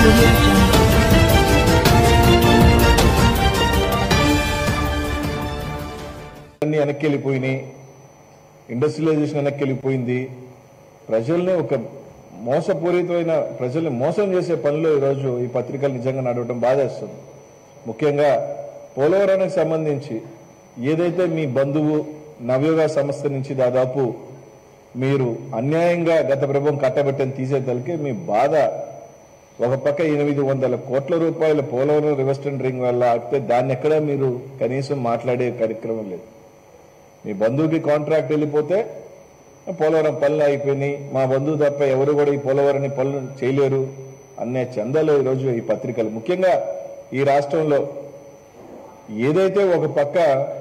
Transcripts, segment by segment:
audio jungle. అన్ని వెనక్కి వెళ్ళిపోయినాయి ఇండస్ట్రియలైజేషన్ వెనక్కి వెళ్ళిపోయింది ప్రజల్ని ఒక మోసపూరితమైన ప్రజల్ని మోసం చేసే పనిలో ఈరోజు ఈ పత్రికలు నిజంగా నడవడం బాధేస్తుంది ముఖ్యంగా పోలవరానికి సంబంధించి ఏదైతే మీ బంధువు నవయోగ సంస్థ నుంచి దాదాపు మీరు అన్యాయంగా గత ప్రభుత్వం కట్టబెట్టని తీసేతలకి మీ బాధ ఒక పక్క ఎనిమిది వందల కోట్ల రూపాయల పోలవరం రివర్స్ టెండరింగ్ వల్ల ఆగితే దాన్ని ఎక్కడ మీరు కనీసం మాట్లాడే కార్యక్రమం లేదు మీ బంధువుకి కాంట్రాక్ట్ వెళ్ళిపోతే పోలవరం పనులు అయిపోయినాయి మా బంధువు తప్ప ఎవరు కూడా ఈ పోలవరాన్ని పనులు చేయలేరు అనే చందలో ఈరోజు ఈ పత్రికలు ముఖ్యంగా ఈ రాష్ట్రంలో ఏదైతే ఒక పక్క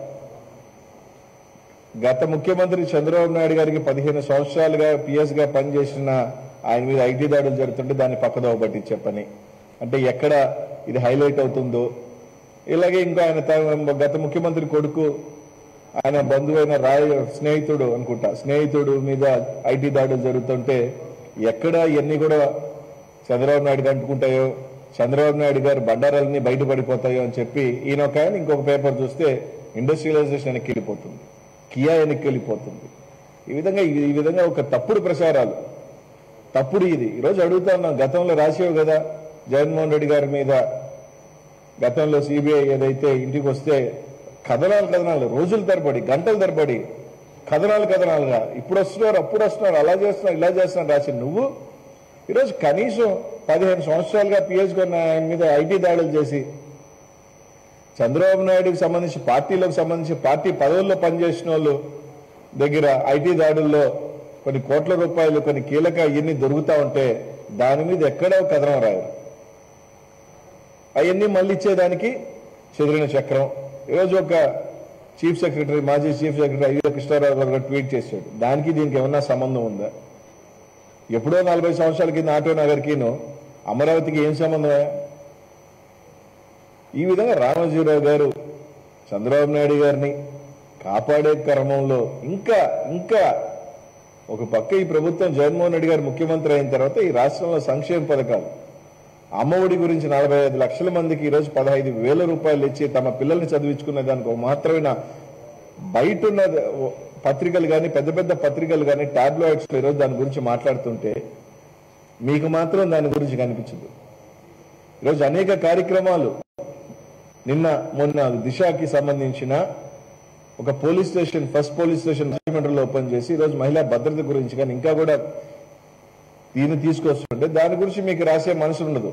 గత ముఖ్యమంత్రి చంద్రబాబు నాయుడు గారికి పదిహేను సంవత్సరాలుగా పిఎస్ గా పనిచేసిన ఆయన మీద ఐటీ దాడులు జరుగుతుంటే దాన్ని పక్కదోవ పట్టించే పని అంటే ఎక్కడ ఇది హైలైట్ అవుతుందో ఇలాగే ఇంకా ఆయన త- గత ముఖ్యమంత్రి కొడుకు ఆయన బంధువైన రాయ స్నేహితుడు అనుకుంటా స్నేహితుడు మీద ఐటీ దాడులు జరుగుతుంటే ఎక్కడ ఇవన్నీ కూడా చంద్రబాబు నాయుడు అంటుకుంటాయో చంద్రబాబు నాయుడు గారు బండారాలన్నీ బయటపడిపోతాయో అని చెప్పి ఈయన ఒక ఆయన ఇంకొక పేపర్ చూస్తే ఇండస్ట్రియలైజేషన్ వెనక్కి వెళ్ళిపోతుంది కియా వెనక్కి వెళ్ళిపోతుంది ఈ విధంగా ఈ- ఈ విధంగా ఒక తప్పుడు ప్రచారాలు తప్పుడు ఇది ఈరోజు అడుగుతా ఉన్నాం గతంలో రాసేవు కదా జగన్మోహన్ రెడ్డి గారి మీద గతంలో సిబిఐ ఏదైతే ఇంటికి వస్తే కథనాలు కథనాలు రోజుల తరబడి గంటల తరబడి కథనాలు కథనాలుగా ఇప్పుడు వస్తున్నారు అప్పుడు వస్తున్నారు అలా చేస్తున్నారు ఇలా చేస్తున్నారు రాసి నువ్వు ఈరోజు కనీసం పదిహేను సంవత్సరాలుగా పిహెచ్ కొన్న ఆయన మీద ఐటీ దాడులు చేసి చంద్రబాబు నాయుడుకి సంబంధించి పార్టీలకు సంబంధించి పార్టీ పదవుల్లో పనిచేసిన వాళ్ళు దగ్గర ఐటీ దాడుల్లో కొన్ని కోట్ల రూపాయలు కొన్ని కీలక ఇవన్నీ దొరుకుతా ఉంటే దాని మీద ఎక్కడో కథనం రాయరు అవన్నీ మళ్ళీ ఇచ్చేదానికి చెదిరిన చక్రం ఈరోజు ఒక చీఫ్ సెక్రటరీ మాజీ చీఫ్ సెక్రటరీ అయ్యో కృష్ణారావు గారు కూడా ట్వీట్ చేశాడు దానికి దీనికి ఏమన్నా సంబంధం ఉందా ఎప్పుడో నలభై సంవత్సరాల కింద ఆటో నగర్కిను అమరావతికి ఏం సంబంధమే ఈ విధంగా రామజీరావు గారు చంద్రబాబు నాయుడు గారిని కాపాడే క్రమంలో ఇంకా ఇంకా ఒక పక్క ఈ ప్రభుత్వం జగన్మోహన్ రెడ్డి గారు ముఖ్యమంత్రి అయిన తర్వాత ఈ రాష్ట్రంలో సంక్షేమ పథకాలు అమ్మఒడి గురించి నలభై ఐదు లక్షల మందికి ఈరోజు పదహైదు వేల రూపాయలు ఇచ్చి తమ పిల్లల్ని చదివించుకునే దానికి ఒక మాత్రమైన బయట ఉన్న పత్రికలు కానీ పెద్ద పెద్ద పత్రికలు కానీ టాబ్లాయిడ్స్ ఈరోజు దాని గురించి మాట్లాడుతుంటే మీకు మాత్రం దాని గురించి కనిపించదు ఈరోజు అనేక కార్యక్రమాలు నిన్న మొన్న దిశకి సంబంధించిన ఒక police station first police station రాజమండ్రిలో ఓపెన్ చేసి ఈరోజు మహిళా భద్రత గురించి కానీ ఇంకా కూడా దీన్ని తీసుకొస్తుంటే దాని గురించి మీకు రాసే మనసు ఉండదు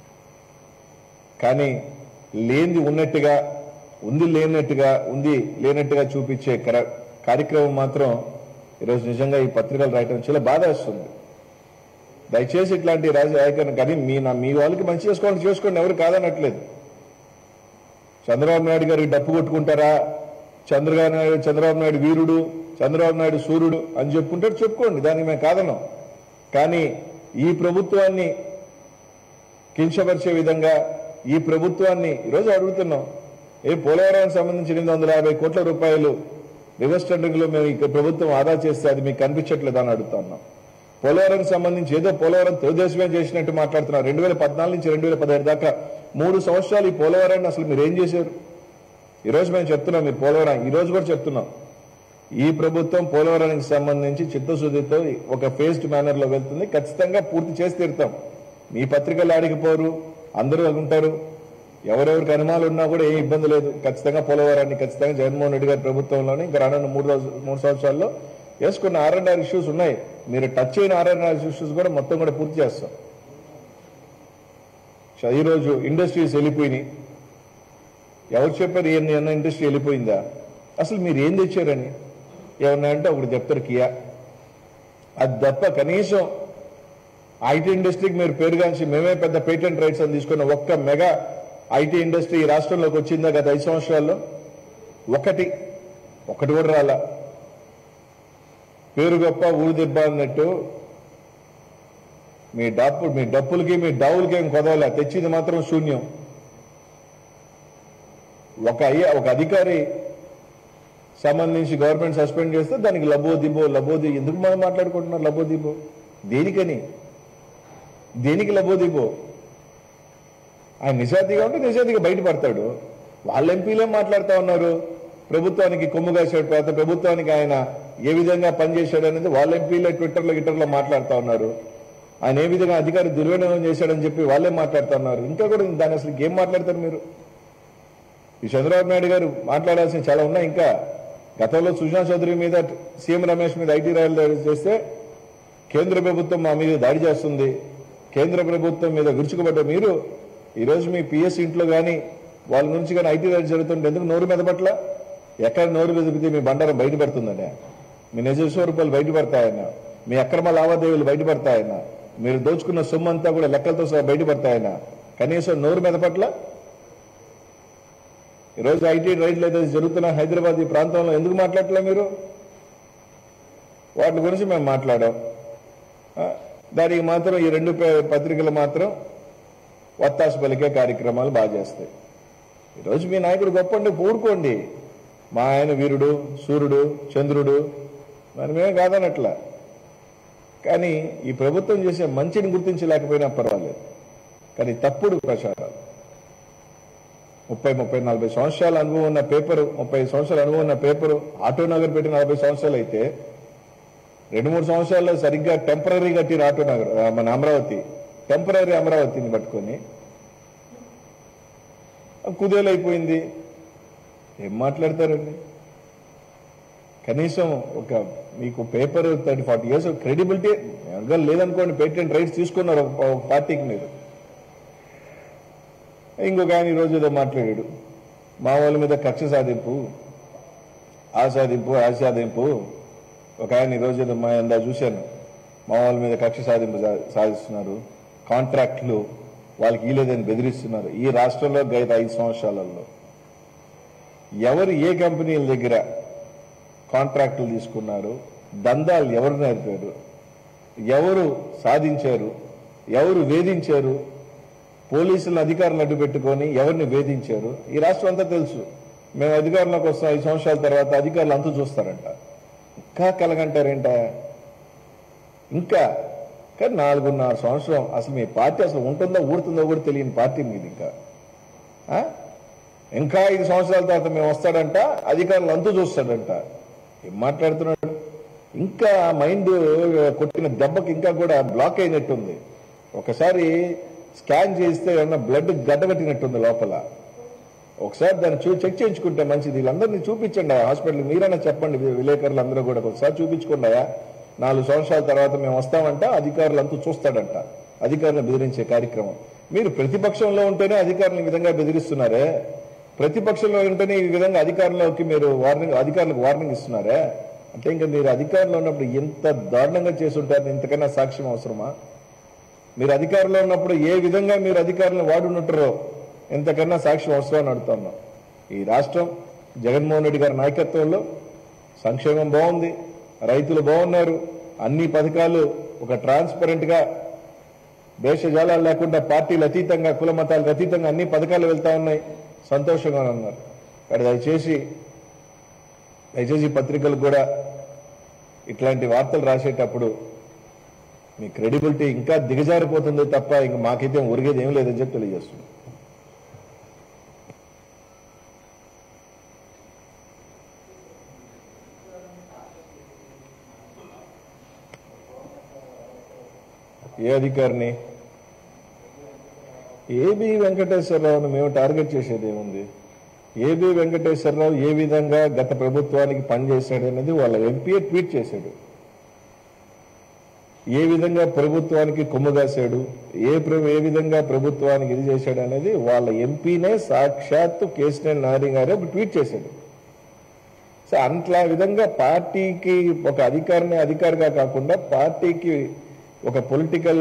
కానీ లేనిది ఉన్నట్టుగా ఉంది లేనట్టుగా ఉంది లేనట్టుగా చూపించే కర- కార్యక్రమం మాత్రం ఈరోజు నిజంగా ఈ పత్రికలు రాయటం చాలా బాధ వస్తుంది దయచేసి ఇట్లాంటి రాజకీయ కానీ మీ నా మీ వాళ్ళకి మంచి చేసుకోండి చేసుకోండి ఎవరు కాదనట్లేదు చంద్రబాబు నాయుడు గారికి డప్పు కొట్టుకుంటారా చంద్రబాబు నాయుడు చంద్రబాబు నాయుడు వీరుడు చంద్రబాబు నాయుడు సూర్యుడు అని చెప్పుకుంటారు చెప్పుకోండి దానికి మేము కాదన్నాం కానీ ఈ ప్రభుత్వాన్ని కించపరిచే విధంగా ఈ ప్రభుత్వాన్ని ఈరోజు అడుగుతున్నాం ఏ పోలవరానికి సంబంధించి ఎనిమిది వందల యాభై కోట్ల రూపాయలు రివర్స్ టెండరింగ్ లో మేము ఈ ప్రభుత్వం ఆదా చేస్తే అది మీకు కనిపించట్లేదు అని అడుగుతా ఉన్నాం పోలవరానికి సంబంధించి ఏదో పోలవరం తెలుగుదేశమే చేసినట్టు మాట్లాడుతున్నారు రెండు వేల పద్నాలుగు నుంచి రెండు వేల పదిహేడు దాకా మూడు సంవత్సరాలు ఈ పోలవరాన్ని అసలు మీరు ఏం చేశారు ఈరోజు మేము చెప్తున్నాం మీరు పోలవరం ఈ రోజు కూడా చెప్తున్నాం ఈ ప్రభుత్వం పోలవరానికి సంబంధించి చిత్తశుద్ధితో ఒక ఫేస్డ్ మేనర్ లో వెళ్తుంది ఖచ్చితంగా పూర్తి చేసి తీరుతాం మీ పత్రికలు ఆడికిపోరు అందరూ ఉంటారు ఎవరెవరికి అనుమానాలు ఉన్నా కూడా ఏం ఇబ్బంది లేదు ఖచ్చితంగా పోలవరాన్ని ఖచ్చితంగా జగన్మోహన్ రెడ్డి గారి ప్రభుత్వంలోనే ఇంకా రానున్న మూడు రోజు మూడు సంవత్సరాల్లో ఎస్ కొన్ని ఆర్ అండ్ ఆర్ ఇష్యూస్ ఉన్నాయి మీరు టచ్ అయిన ఆర్ అండ్ ఆర్ ఇష్యూస్ కూడా మొత్తం కూడా పూర్తి చేస్తాం సో ఈరోజు ఇండస్ట్రీస్ వెళ్ళిపోయినాయి ఎవరు చెప్పారు ఏం అన్న ఇండస్ట్రీ వెళ్ళిపోయిందా అసలు మీరు ఏం తెచ్చారని ఏమన్నా అంటే ఒకటి చెప్తారు కియా అది తప్ప కనీసం ఐటీ ఇండస్ట్రీకి మీరు పేరుగాంచి మేమే పెద్ద పేటెంట్ రైట్స్ అని తీసుకున్న ఒక్క మెగా ఐటీ ఇండస్ట్రీ ఈ రాష్ట్రంలోకి వచ్చిందా గత ఐదు సంవత్సరాల్లో ఒకటి ఒకటి కూడా రాలా పేరు గొప్ప ఊరు దెబ్బ అన్నట్టు మీ డప్పు మీ డప్పులకి మీ డౌలకి ఏం కొదవలే తెచ్చింది మాత్రం శూన్యం ఒక అయ్య ఒక అధికారి సంబంధించి గవర్నమెంట్ సస్పెండ్ చేస్తే దానికి లబో దిబో లబో ది ఎందుకు మనం మాట్లాడుకుంటున్నారు లబో దిబో దేనికని దేనికి లబో దిబో ఆయన నిజాయితీగా ఉంటే నిజాయితీగా బయటపడతాడు వాళ్ళ ఎంపీలే మాట్లాడుతూ ఉన్నారు ప్రభుత్వానికి కొమ్ము కాసాడు తర్వాత ప్రభుత్వానికి ఆయన ఏ విధంగా పనిచేశాడు అనేది వాళ్ళ ఎంపీలే ట్విట్టర్లో గిట్టర్లో మాట్లాడుతూ ఉన్నారు ఆయన ఏ విధంగా అధికారి దుర్వినియోగం చేశాడని చెప్పి వాళ్ళే మాట్లాడుతూ ఉన్నారు ఇంకా కూడా దాని అసలు ఏం మాట్లాడతారు మీరు ఈ చంద్రబాబు నాయుడు గారు మాట్లాడాల్సిన చాలా ఉన్నాయి ఇంకా గతంలో సుజనా చౌదరి మీద సీఎం రమేష్ మీద ఐటీ రాయలు దాడి చేస్తే కేంద్ర ప్రభుత్వం మా మీద దాడి చేస్తుంది కేంద్ర ప్రభుత్వం మీద విరుచుకుపడ్డ మీరు ఈరోజు మీ పిఎస్ ఇంట్లో కానీ వాళ్ళ నుంచి కానీ ఐటీ రైడ్ జరుగుతుంటే ఎందుకు నోరు మీద పట్ల ఎక్కడ నోరు మెదిపితే మీ బండారం బయటపడుతుందనే మీ నిజ స్వరూపాలు బయటపడతాయన్న మీ అక్రమ లావాదేవీలు బయటపడతాయన్న మీరు దోచుకున్న సొమ్ము అంతా కూడా లెక్కలతో సహా బయటపడతాయన్న కనీసం నోరు మీద పట్ల ఈరోజు ఐటీ రైడ్లు అయితే జరుగుతున్న హైదరాబాద్ ఈ ప్రాంతంలో ఎందుకు మాట్లాడలే మీరు వాటి గురించి మేము మాట్లాడాం ఆ, దానికి మాత్రం ఈ రెండు పే- పత్రికలు మాత్రం వత్తాసు పలికే కార్యక్రమాలు బాగా చేస్తాయి ఈరోజు మీ నాయకుడు గొప్పండి పూడుకోండి మా ఆయన వీరుడు సూర్యుడు చంద్రుడు మరి మేమే కాదనట్ల కానీ ఈ ప్రభుత్వం చేసే మంచిని గుర్తించలేకపోయినా పర్వాలేదు కానీ తప్పుడు ప్రచారాలు ముప్పై ముప్పై నలభై సంవత్సరాల అనుభవం ఉన్న పేపరు ముప్పై సంవత్సరాల అనుభవం ఉన్న పేపరు ఆటో నగర్ పెట్టి నలభై సంవత్సరాలు అయితే రెండు మూడు సంవత్సరాల్లో సరిగ్గా టెంపరీ కట్టిన ఆటో నగర్ ఆ, మన అమరావతి టెంపరీ అమరావతిని పట్టుకొని కుదేలైపోయింది ఏం మాట్లాడతారండి కనీసం ఒక మీకు paper thirty forty years credibility ఎవరిగా లేదనుకోండి పేటెంట్ రైట్స్ తీసుకున్నారు ఒక ఒక పార్టీకి మీరు ఇంకొక ఆయన ఈరోజు ఏదో మాట్లాడాడు మా వాళ్ళ మీద కక్ష సాధింపు ఆ సాధింపు ఆ సాధింపు ఒక ఆయన ఈరోజు ఏదో మా ఎందా చూశాను మా వాళ్ళ మీద కక్ష సాధింపు సా- సాధిస్తున్నారు కాంట్రాక్ట్లు వాళ్ళకి ఇలేదని బెదిరిస్తున్నారు ఈ రాష్ట్రంలో గత ఐదు సంవత్సరాలలో ఎవరు ఏ కంపెనీల దగ్గర కాంట్రాక్టులు తీసుకున్నారు దందాలు ఎవరు నేర్పారు ఎవరు సాధించారు ఎవరు వేధించారు పోలీసులను అధికారులు అడ్డు పెట్టుకొని ఎవరిని వేధించారు ఈ రాష్ట్రం అంతా తెలుసు మేము అధికారంలోకి వస్తాం ఐదు సంవత్సరాల తర్వాత అధికారులు అంతు చూస్తారంట ఇంకా కలగంటారేంట ఇంకా కానీ నాలుగున్నర సంవత్సరం అసలు మీ పార్టీ అసలు ఉంటుందో ఊడుతుందో కూడా తెలియని పార్టీ మీది ఇంకా ఆ? ఇంకా ఐదు సంవత్సరాల తర్వాత మేము వస్తాడంట అధికారులు అంతు చూస్తాడంట ఏం మాట్లాడుతున్నాడు ఇంకా మైండ్ కొట్టిన దెబ్బకి ఇంకా కూడా బ్లాక్ అయినట్టుంది ఒకసారి స్కాన్ చేస్తే ఏమన్నా బ్లడ్ గడ్డగట్టినట్టుంది లోపల ఒకసారి దాన్ని చూ చెక్ చేయించుకుంటే మంచిది వీళ్ళందరినీ చూపించండి హాస్పిటల్ మీరైనా చెప్పండి వి- విలేకరులు అందరూ కూడా ఒకసారి చూపించుకోండి నాలుగు సంవత్సరాల తర్వాత మేము వస్తామంట అధికారులు అంతా చూస్తాడంట అధికారులను బెదిరించే కార్యక్రమం మీరు ప్రతిపక్షంలో ఉంటేనే అధికారులను ఈ విధంగా బెదిరిస్తున్నారే ప్రతిపక్షంలో ఉంటేనే ఈ విధంగా అధికారంలోకి మీరు వార్నింగ్ అధికారులకు వార్నింగ్ ఇస్తున్నారే అంటే ఇంకా మీరు అధికారంలో ఉన్నప్పుడు ఎంత దారుణంగా చేసి ఉంటారు ఇంతకన్నా సాక్ష్యం అవసరమా మీరు అధికారంలో ఉన్నప్పుడు ఏ విధంగా మీరు అధికారులను వాడునుంటారో ఎంతకన్నా సాక్ష్యం అవసరం అడుగుతున్నాం ఈ రాష్ట్రం జగన్మోహన్ రెడ్డి గారి నాయకత్వంలో సంక్షేమం బాగుంది రైతులు బాగున్నారు అన్ని పథకాలు ఒక ట్రాన్స్పరెంట్ గా దేశజాలాలు లేకుండా పార్టీలు అతీతంగా కుల మతాలకు అతీతంగా అన్ని పథకాలు వెళ్తా ఉన్నాయి సంతోషంగా ఉన్నారు కానీ దయచేసి దయచేసి పత్రికలు కూడా ఇట్లాంటి వార్తలు రాసేటప్పుడు మీ క్రెడిబిలిటీ ఇంకా దిగజారిపోతుంది తప్ప ఇంక మాకైతే ఒరిగేది ఏం లేదని చెప్పి తెలియజేస్తుంది ఏ అధికారిని ఏబి వెంకటేశ్వరరావును మేము టార్గెట్ చేసేది ఏముంది ఏబి వెంకటేశ్వరరావు ఏ విధంగా గత ప్రభుత్వానికి పనిచేశాడు అనేది వాళ్ళ ఎంపీ ట్వీట్ చేశాడు ఏ విధంగా ప్రభుత్వానికి కొమ్ము కాశాడు ఏ ప్ర- ఏ విధంగా ప్రభుత్వానికి ఇది చేశాడు అనేది వాళ్ళ ఎంపీనే సాక్షాత్తు కేసీఆర్ నాని గారే ఒక ట్వీట్ చేశాడు సో అట్లా విధంగా పార్టీకి ఒక అధికారిని అధికారిగా కాకుండా పార్టీకి ఒక పొలిటికల్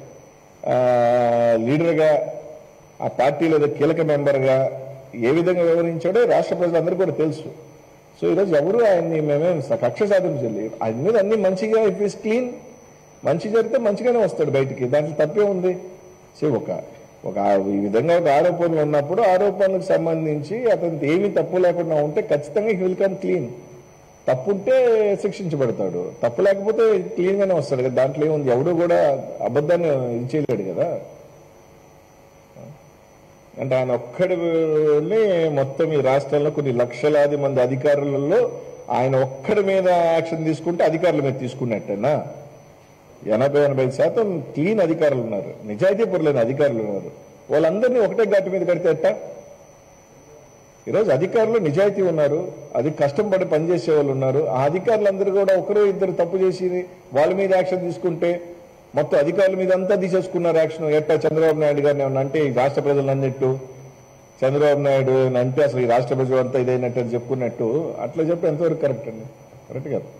లీడర్గా ఆ పార్టీలో ఏదో కీలక మెంబర్గా ఏ విధంగా వివరించాడో రాష్ట్ర ప్రజలందరూ కూడా తెలుసు సో ఈరోజు ఎవరు ఆయన్ని మేమేం స- కక్ష సాధించలేదు ఆయన మీద అన్ని మంచిగా ఇఫ్ ఇస్ క్లీన్ మంచి జరిగితే మంచిగానే వస్తాడు బయటికి దాంట్లో తప్పే ఉంది సో ఒక ఒక ఆ- ఈ విధంగా ఒక ఆరోపణలు ఉన్నప్పుడు ఆరోపణలకు సంబంధించి అతనికి ఏమీ తప్పు లేకుండా ఉంటే ఖచ్చితంగా విల్ కమ్ క్లీన్ తప్పు ఉంటే శిక్షించబడతాడు తప్పు లేకపోతే క్లీన్ గానే వస్తాడు కదా దాంట్లో ఏముంది ఎవడు కూడా అబద్ధాన్ని ఇది చేయలేడు కదా అంటే ఆయన ఒక్కడిని మొత్తం ఈ రాష్ట్రంలో కొన్ని లక్షలాది మంది అధికారులలో ఆయన ఒక్కడి మీద యాక్షన్ తీసుకుంటే అధికారుల మీద తీసుకున్నట్టేనా ఎనభై ఎనభై శాతం క్లీన్ అధికారులు ఉన్నారు నిజాయితీ పరులైన అధికారులు ఉన్నారు వాళ్ళందరినీ ఒకటే గట్టి మీద కడితే ఎట్టా ఈరోజు అధికారులు నిజాయితీ ఉన్నారు అది కష్టపడి పనిచేసే వాళ్ళు ఉన్నారు ఆ అధికారులందరూ కూడా ఒకరు ఇద్దరు తప్పు చేసి వాళ్ళ మీద యాక్షన్ తీసుకుంటే మొత్తం అధికారుల మీద అంతా తీసేసుకున్నారు యాక్షన్ ఎట్టా చంద్రబాబు నాయుడు గారిని ఏమన్నా అంటే ఈ రాష్ట్ర ప్రజలు అన్నట్టు చంద్రబాబు నాయుడు అంటే అసలు ఈ రాష్ట్ర ప్రజలు అంతా ఇదైనట్టు అని చెప్పుకున్నట్టు అట్లా చెప్పి ఎంతవరకు కరెక్ట్ అండి కరెక్ట్ కాదు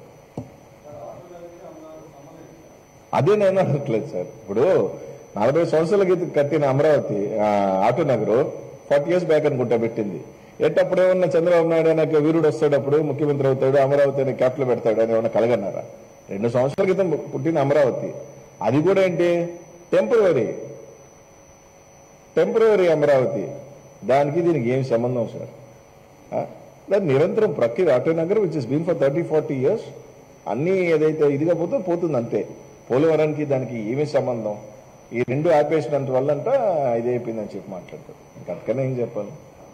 అదే నేను అనట్లేదు సార్ ఇప్పుడు నలభై సంవత్సరాల క్రితం కట్టిన అమరావతి ఆ, auto Nagar forty years back అనుకుంటా పెట్టింది ఎట్టప్పుడు ఏమన్నా చంద్రబాబు నాయుడు నాకు వీరుడు వస్తాడు అప్పుడు ముఖ్యమంత్రి అవుతాడు అమరావతి అనే క్యాపిటల్ పెడతాడు అని ఏమన్నా కలగన్నారా రెండు సంవత్సరాల క్రితం పుట్టిన అమరావతి అది కూడా ఏంటి టెంపరీ టెంపరీ అమరావతి దానికి దీనికి ఏం సంబంధం సార్ ఆ? దాని నిరంతరం ప్రక్రియ auto Nagar which is been for thirty forty years అన్నీ ఏదైతే ఇదిగా పోతే పోతుంది అంతే పోలవరానికి దానికి ఏమి సంబంధం ఈ రెండు ఆపేసినంత వల్లంట ఇది అయిపోయిందని చెప్పి మాట్లాడతారు ఇంకా అంతకన్నా ఏం చెప్పాలి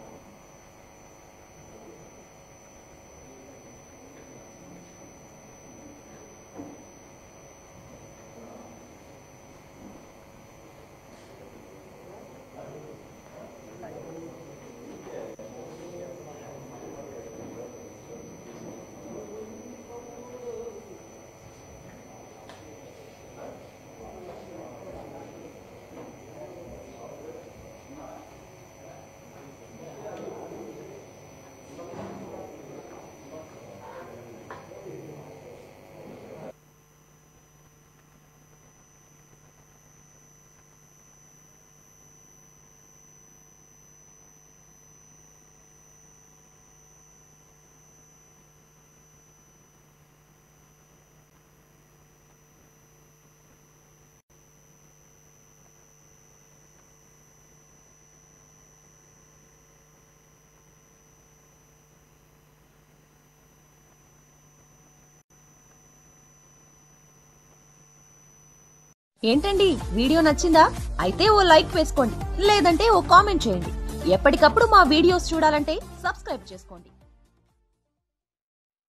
ఏంటండి వీడియో నచ్చిందా అయితే ఓ లైక్ వేసుకోండి లేదంటే ఓ కామెంట్ చేయండి ఎప్పటికప్పుడు మా వీడియోస్ చూడాలంటే సబ్స్క్రైబ్ చేసుకోండి